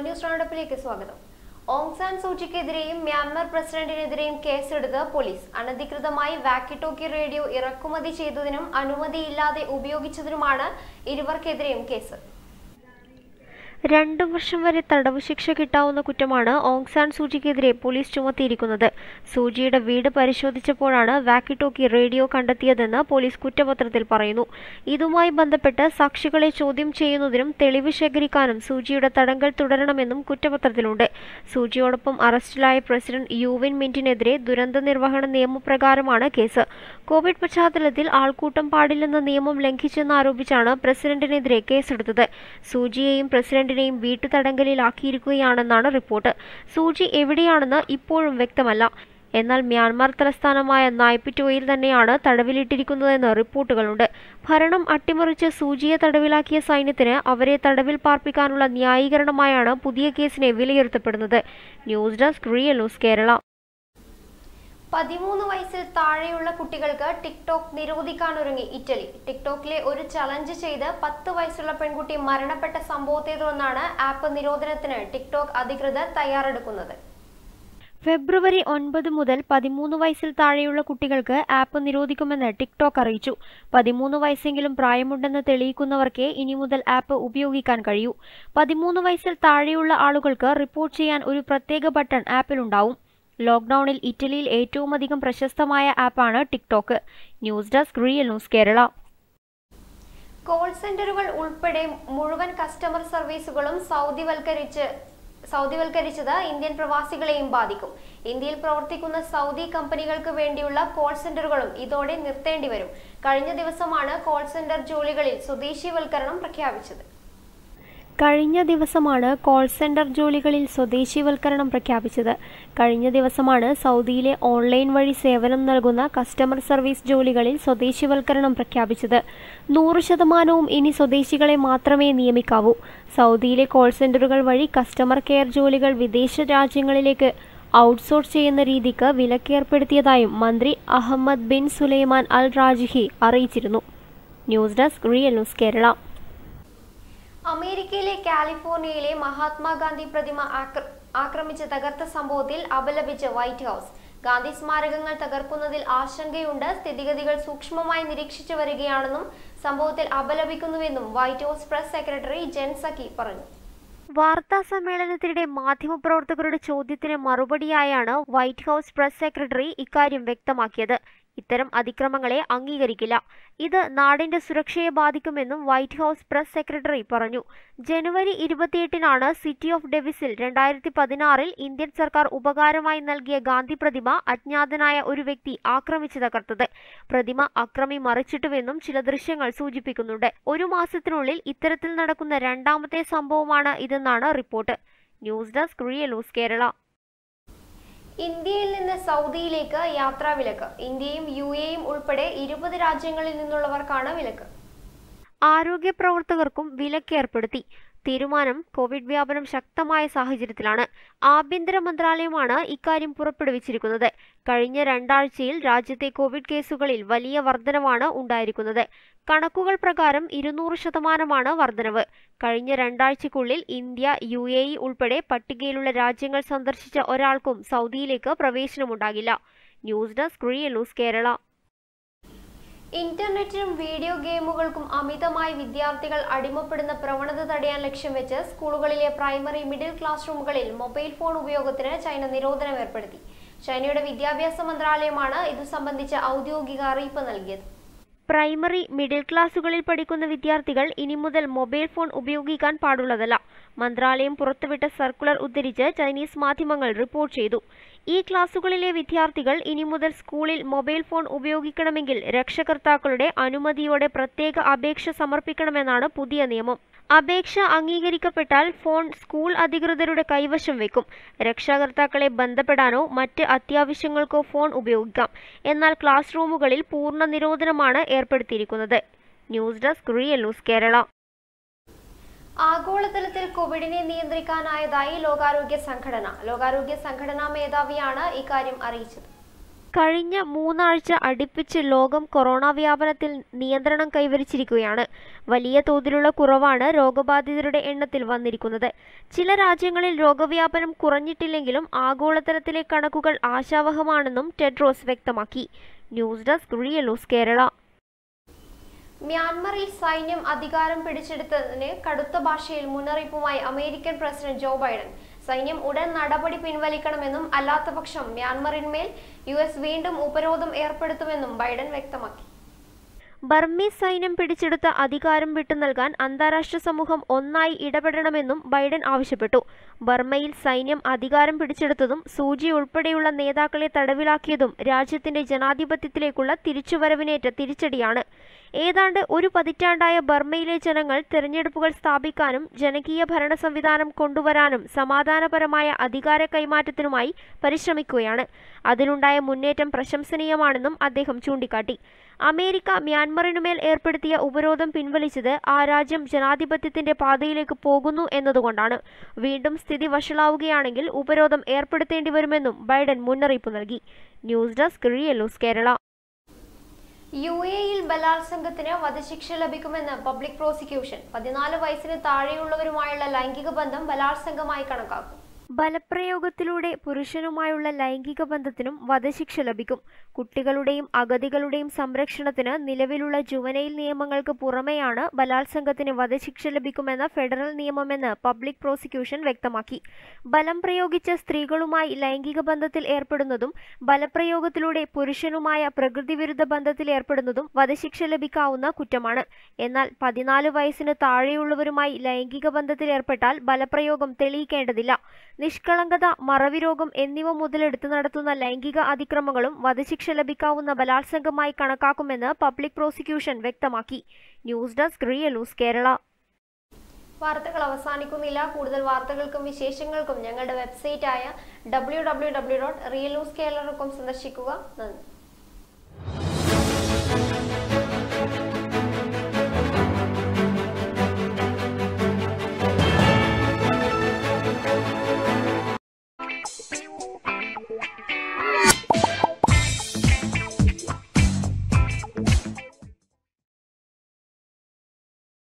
news റൗണ്ടപ്പിലേക്ക് സ്വാഗതം Aung San സൂചിക്കെതിരെയും മ്യാൻമർ പ്രസിഡന്റിനെതിരെയും കേസെടുത്ത് പോലീസ് അനധികൃതമായി വാക്കി ടോക്കി റേഡിയോ ഇറക്കുമതി ചെയ്തതിനും അനുമതിയില്ലാതെ ഉപയോഗിച്ചതിനുമാണ് ഇരുവർക്കെതിരെയും കേസ് രണ്ടു വർഷം വരെ തടവ് ശിക്ഷ കിട്ടാവുന്ന കുറ്റമാണ് ഓങ് സാൻ സൂചിക്കെതിരെ പോലീസ് ചുമത്തിയിരിക്കുന്നത് സൂചിയുടെ വീട് പരിശോധിച്ചപ്പോഴാണ് വാക്കി ടോക്കി റേഡിയോ കണ്ടെത്തിയതെന്ന് പോലീസ് കുറ്റപത്രത്തിൽ പറയുന്നു ഇതുമായി ബന്ധപ്പെട്ട് സാക്ഷികളെ ചോദ്യം ചെയ്യുന്നതിനും തെളിവ് ശേഖരിക്കാനും സൂചിയുടെ തടങ്കൽ തുടരണമെന്നും കുറ്റപത്രത്തിലുണ്ട് സൂചിയോടൊപ്പം അറസ്റ്റിലായ പ്രസിഡന്റ് യുവിൻ മിന്റിനെതിരെ ദുരന്ത നിർവഹണ നിയമപ്രകാരമാണ് കേസ് കോവിഡ് പശ്ചാത്തലത്തിൽ ആൾക്കൂട്ടം പാടില്ലെന്ന നിയമം ലംഘിച്ചെന്നാരോപിച്ചാണ് പ്രസിഡന്റിനെതിരെ കേസെടുത്തത് സൂചിയെയും പ്രസിഡന്റിനെയും വീട്ടുതടങ്കലിലാക്കിയിരിക്കുകയാണെന്നാണ് റിപ്പോർട്ട് സൂചി എവിടെയാണെന്ന് ഇപ്പോഴും വ്യക്തമല്ല എന്നാൽ മ്യാൻമാർ തലസ്ഥാനമായ നായ്പിറ്റോയിൽ തന്നെയാണ് തടവിലിട്ടിരിക്കുന്നതെന്ന് റിപ്പോർട്ടുകളുണ്ട് ഭരണം അട്ടിമറിച്ച് സൂചിയെ തടവിലാക്കിയ സൈന്യത്തിന് അവരെ തടവിൽ പാർപ്പിക്കാനുള്ള ന്യായീകരണമായാണ് പുതിയ കേസിനെ വിലയിരുത്തപ്പെടുന്നത് news desk real news Kerala പതിമൂന്ന് വയസ്സിൽ താഴെയുള്ള കുട്ടികൾക്ക് ടിക്ടോക്ക് നിരോധിക്കാനൊരുങ്ങി ഇറ്റലി ടിക്ടോക്കിലെ ഒരു ചലഞ്ച് ചെയ്ത് പത്ത് വയസ്സുള്ള പെൺകുട്ടി മരണപ്പെട്ട സംഭവത്തെ തുടർന്നാണ് ആപ്പ് നിരോധനത്തിന് ടിക്ടോക്ക് അധികൃതർ തയ്യാറെടുക്കുന്നത് ഫെബ്രുവരി ഒൻപത് മുതൽ പതിമൂന്ന് വയസ്സിൽ താഴെയുള്ള കുട്ടികൾക്ക് ആപ്പ് നിരോധിക്കുമെന്ന് ടിക്ടോക്ക് അറിയിച്ചു പതിമൂന്ന് വയസ്സെങ്കിലും പ്രായമുണ്ടെന്ന് തെളിയിക്കുന്നവർക്കേ ഇനി മുതൽ ആപ്പ് ഉപയോഗിക്കാൻ കഴിയൂ പതിമൂന്ന് വയസ്സിൽ താഴെയുള്ള ആളുകൾക്ക് റിപ്പോർട്ട് ചെയ്യാൻ ഒരു പ്രത്യേക ബട്ടൺ ആപ്പിലുണ്ടാവും ലോക്ക്ഡൌണിൽ ഇറ്റലിയിൽ ഏറ്റവും അധികം പ്രശസ്തമായ ആപ്പാണ് TikTok news desk real news Kerala call സെന്ററുകൾ ഉൾപ്പെടെ മുഴുവൻ കസ്റ്റമർ സർവീസുകളും സൗദിവൽക്കരിച്ച് സൗദിവൽക്കരിച്ചത് ഇന്ത്യൻ പ്രവാസികളെയും ബാധിക്കും ഇന്ത്യയിൽ പ്രവർത്തിക്കുന്ന സൗദി കമ്പനികൾക്ക് വേണ്ടിയുള്ള കോൾ സെന്ററുകളും ഇതോടെ നിർത്തേണ്ടി വരും കഴിഞ്ഞ ദിവസമാണ് കോൾ സെന്റർ ജോലികളിൽ സ്വദേശീവൽക്കരണം പ്രഖ്യാപിച്ചത് കഴിഞ്ഞ ദിവസമാണ് കോൾ സെന്റർ ജോലികളിൽ സ്വദേശിവൽക്കരണം പ്രഖ്യാപിച്ചത് കഴിഞ്ഞ ദിവസമാണ് സൗദിയിലെ ഓൺലൈൻ വഴി സേവനം നൽകുന്ന കസ്റ്റമർ സർവീസ് ജോലികളിൽ സ്വദേശിവൽക്കരണം പ്രഖ്യാപിച്ചത് നൂറ് ശതമാനവും ഇനി സ്വദേശികളെ മാത്രമേ നിയമിക്കാവൂ സൗദിയിലെ കോൾ സെന്ററുകൾ വഴി കസ്റ്റമർ കെയർ ജോലികൾ വിദേശ രാജ്യങ്ങളിലേക്ക് ഔട്ട്സോഴ്സ് ചെയ്യുന്ന രീതിക്ക് വിലക്കേർപ്പെടുത്തിയതായും മന്ത്രി Ahmed bin Sulaiman Al Rajhi അറിയിച്ചിരുന്നു news desk real news Kerala അമേരിക്കയിലെ കാലിഫോർണിയയിലെ മഹാത്മാഗാന്ധി പ്രതിമ ആക്ര- ആക്രമിച്ച് തകർത്ത സംഭവത്തിൽ അപലപിച്ച് വൈറ്റ് ഹൗസ് ഗാന്ധി സ്മാരകങ്ങൾ തകർക്കുന്നതിൽ ആശങ്കയുണ്ട് സ്ഥിതിഗതികൾ സൂക്ഷ്മമായി നിരീക്ഷിച്ചു വരികയാണെന്നും സംഭവത്തിൽ അപലപിക്കുന്നുവെന്നും White House press secretary Jen Psaki പറഞ്ഞു വാർത്താ സമ്മേളനത്തിനിടെ മാധ്യമപ്രവർത്തകരുടെ ചോദ്യത്തിന് മറുപടിയായാണ് വൈറ്റ് ഹൗസ് പ്രസ് സെക്രട്ടറി ഇക്കാര്യം വ്യക്തമാക്കിയത് ഇത്തരം അതിക്രമങ്ങളെ അംഗീകരിക്കില്ല ഇത് നാടിന്റെ സുരക്ഷയെ ബാധിക്കുമെന്നും വൈറ്റ് ഹൗസ് പ്രസ് സെക്രട്ടറി പറഞ്ഞു ജനുവരി ഇരുപത്തിയെട്ടിനാണ് സിറ്റി ഓഫ് ഡെവിസിൽ രണ്ടായിരത്തി പതിനാറിൽ ഇന്ത്യൻ സർക്കാർ ഉപകാരമായി നൽകിയ ഗാന്ധി പ്രതിമ അജ്ഞാതനായ ഒരു വ്യക്തി ആക്രമിച്ചു തകർത്തത് പ്രതിമ അക്രമി മറിച്ചിട്ടുവെന്നും ചില ദൃശ്യങ്ങൾ സൂചിപ്പിക്കുന്നുണ്ട് ഒരു മാസത്തിനുള്ളിൽ ഇത്തരത്തിൽ നടക്കുന്ന രണ്ടാമത്തെ സംഭവമാണ് ഇതെന്നാണ് report news desk real news Kerala ഇന്ത്യയിൽ നിന്ന് സൗദിയിലേക്ക് യാത്രാ വിലക്ക് ഇന്ത്യയും യു എയും ഉൾപ്പെടെ ഇരുപത് രാജ്യങ്ങളിൽ നിന്നുള്ളവർക്കാണ് വിലക്ക് ആരോഗ്യ പ്രവർത്തകർക്കും വിലക്ക് ഏർപ്പെടുത്തി തീരുമാനം കോവിഡ് വ്യാപനം ശക്തമായ സാഹചര്യത്തിലാണ് ആഭ്യന്തര മന്ത്രാലയമാണ് ഇക്കാര്യം പുറപ്പെടുവിച്ചിരിക്കുന്നത് കഴിഞ്ഞ രണ്ടാഴ്ചയിൽ രാജ്യത്തെ കോവിഡ് കേസുകളിൽ വലിയ വർധനവാണ് ഉണ്ടായിരിക്കുന്നത് കണക്കുകൾ പ്രകാരം ഇരുന്നൂറ് ശതമാനമാണ് വർധനവ് കഴിഞ്ഞ രണ്ടാഴ്ചയ്ക്കുള്ളിൽ ഇന്ത്യ യു എ ഇ ഉൾപ്പെടെ പട്ടികയിലുള്ള രാജ്യങ്ങൾ സന്ദർശിച്ച ഒരാൾക്കും സൗദിയിലേക്ക് പ്രവേശനമുണ്ടാകില്ല news desk real news Kerala ഇന്റർനെറ്റിനും വീഡിയോ ഗെയിമുകൾക്കും അമിതമായി വിദ്യാർത്ഥികൾ അടിമപ്പെടുന്ന പ്രവണത തടയാൻ ലക്ഷ്യം വെച്ച് സ്കൂളുകളിലെ പ്രൈമറി മിഡിൽ ക്ലാസ് റൂമുകളിൽ മൊബൈൽ ഫോൺ ഉപയോഗത്തിന് ചൈന നിരോധനം ഏർപ്പെടുത്തി ചൈനയുടെ വിദ്യാഭ്യാസ മന്ത്രാലയമാണ് ഇതു സംബന്ധിച്ച ഔദ്യോഗിക അറിയിപ്പ് നൽകിയത് പ്രൈമറി മിഡിൽ ക്ലാസുകളിൽ പഠിക്കുന്ന വിദ്യാർത്ഥികൾ ഇനി മുതൽ മൊബൈൽ ഫോൺ ഉപയോഗിക്കാൻ പാടുള്ളതല്ല മന്ത്രാലയം പുറത്തുവിട്ട സർക്കുലർ ഉദ്ധരിച്ച് ചൈനീസ് മാധ്യമങ്ങൾ റിപ്പോർട്ട് ചെയ്തു ഈ ക്ലാസുകളിലെ വിദ്യാർത്ഥികൾ ഇനി മുതൽ സ്കൂളിൽ മൊബൈൽ ഫോൺ ഉപയോഗിക്കണമെങ്കിൽ രക്ഷകർത്താക്കളുടെ അനുമതിയോടെ പ്രത്യേക അപേക്ഷ സമർപ്പിക്കണമെന്നാണ് പുതിയ നിയമം അപേക്ഷ അംഗീകരിക്കപ്പെട്ടാൽ ഫോൺ സ്കൂൾ അധികൃതരുടെ കൈവശം വെക്കും രക്ഷകർത്താക്കളെ ബന്ധപ്പെടാനോ മറ്റ് അത്യാവശ്യങ്ങൾക്കോ ഫോൺ ഉപയോഗിക്കാം എന്നാൽ ക്ലാസ് റൂമുകളിൽ പൂർണ്ണ നിരോധനമാണ് ഏർപ്പെടുത്തിയിരിക്കുന്നത് news desk real news Kerala ആഗോളതലത്തിൽ കോവിഡിനെ നിയന്ത്രിക്കാനായതായി ലോകാരോഗ്യ സംഘടന ലോകാരോഗ്യ സംഘടനാ മേധാവിയാണ് ഇക്കാര്യം അറിയിച്ചത് കഴിഞ്ഞ മൂന്നാഴ്ച അടുപ്പിച്ച് ലോകം കൊറോണ വ്യാപനത്തിൽ നിയന്ത്രണം കൈവരിച്ചിരിക്കുകയാണ് വലിയ തോതിലുള്ള കുറവാണ് രോഗബാധിതരുടെ എണ്ണത്തിൽ വന്നിരിക്കുന്നത് ചില രാജ്യങ്ങളിൽ രോഗവ്യാപനം കുറഞ്ഞിട്ടില്ലെങ്കിലും ആഗോളതലത്തിലെ കണക്കുകൾ ആശാവഹമാണെന്നും ടെഡ്രോസ് വ്യക്തമാക്കി news desk real news Kerala മ്യാൻമറിൽ സൈന്യം അധികാരം പിടിച്ചെടുത്തതിന് കടുത്ത ഭാഷയിൽ മുന്നറിയിപ്പുമായി അമേരിക്കൻ പ്രസിഡന്റ് ജോ ബൈഡൻ സൈന്യം ഉടൻ നടപടി പിൻവലിക്കണമെന്നും അല്ലാത്തപക്ഷം മ്യാൻമറിന്മേൽ യു എസ് വീണ്ടും ഉപരോധം ഏർപ്പെടുത്തുമെന്നും ബൈഡൻ വ്യക്തമാക്കി ബർമീസ് സൈന്യം പിടിച്ചെടുത്ത അധികാരം വിട്ടുനൽകാൻ അന്താരാഷ്ട്ര സമൂഹം ഒന്നായി ഇടപെടണമെന്നും ബൈഡൻ ആവശ്യപ്പെട്ടു ബർമയിൽ സൈന്യം അധികാരം പിടിച്ചെടുത്തതും സൂചി ഉൾപ്പെടെയുള്ള നേതാക്കളെ തടവിലാക്കിയതും രാജ്യത്തിന്റെ ജനാധിപത്യത്തിലേക്കുള്ള തിരിച്ചുവരവിനേറ്റ തിരിച്ചടിയാണ് ഏതാണ്ട് ഒരു പതിറ്റാണ്ടായ ബർമയിലെ ജനങ്ങൾ തെരഞ്ഞെടുപ്പുകൾ സ്ഥാപിക്കാനും ജനകീയ ഭരണ സംവിധാനം കൊണ്ടുവരാനും സമാധാനപരമായ അധികാര കൈമാറ്റത്തിനുമായി പരിശ്രമിക്കുകയാണ് അതിലുണ്ടായ മുന്നേറ്റം പ്രശംസനീയമാണെന്നും അദ്ദേഹം ചൂണ്ടിക്കാട്ടി അമേരിക്ക മ്യാൻമറിനുമേൽ ഏർപ്പെടുത്തിയ ഉപരോധം പിൻവലിച്ചത് ആ രാജ്യം ജനാധിപത്യത്തിന്റെ പാതയിലേക്ക് പോകുന്നു എന്നതുകൊണ്ടാണ് വീണ്ടും സ്ഥിതി വഷളാവുകയാണെങ്കിൽ ഉപരോധം ഏർപ്പെടുത്തേണ്ടി വരുമെന്നും ബൈഡൻ മുന്നറിയിപ്പ് നൽകി news desk real news Kerala U എയിൽ ബലാത്സംഗത്തിന് വധശിക്ഷ ലഭിക്കുമെന്ന് പബ്ലിക് പ്രോസിക്യൂഷൻ പതിനാല് വയസ്സിന് താഴെയുള്ളവരുമായുള്ള ലൈംഗിക ബന്ധം ബലാത്സംഗമായി കണക്കാക്കും ബലപ്രയോഗത്തിലൂടെ പുരുഷനുമായുള്ള ലൈംഗിക ബന്ധത്തിനും വധശിക്ഷ ലഭിക്കും കുട്ടികളുടെയും അഗതികളുടെയും സംരക്ഷണത്തിന് നിലവിലുള്ള ജുവനൈൽ നിയമങ്ങൾക്ക് പുറമെയാണ് ബലാത്സംഗത്തിന് വധശിക്ഷ ലഭിക്കുമെന്ന ഫെഡറൽ നിയമമെന്ന് പബ്ലിക് പ്രോസിക്യൂഷൻ വ്യക്തമാക്കി ബലം പ്രയോഗിച്ച സ്ത്രീകളുമായി ലൈംഗിക ബന്ധത്തിൽ ഏർപ്പെടുന്നതും ബലപ്രയോഗത്തിലൂടെ പുരുഷനുമായ പ്രകൃതിവിരുദ്ധ ബന്ധത്തിൽ ഏർപ്പെടുന്നതും വധശിക്ഷ ലഭിക്കാവുന്ന കുറ്റമാണ് എന്നാൽ പതിനാല് വയസ്സിന് താഴെയുള്ളവരുമായി ലൈംഗിക ബന്ധത്തിൽ ഏർപ്പെട്ടാൽ ബലപ്രയോഗം തെളിയിക്കേണ്ടതില്ല നിഷ്കളങ്കത മറവിരോഗം എന്നിവ മുതലെടുത്ത് നടത്തുന്ന ലൈംഗിക അതിക്രമങ്ങളും വധശിക്ഷ ലഭിക്കാവുന്ന ബലാത്സംഗമായി കണക്കാക്കുമെന്ന് പബ്ലിക് പ്രോസിക്യൂഷൻ വ്യക്തമാക്കി news desk real news Kerala വാർത്തകൾ അവസാനിക്കുന്നില്ല കൂടുതൽ വാർത്തകൾക്കും വിശേഷങ്ങൾക്കും ഞങ്ങളുടെ വെബ്സൈറ്റായ W W W dot real news Kerala സന്ദർശിക്കുക നന്ദി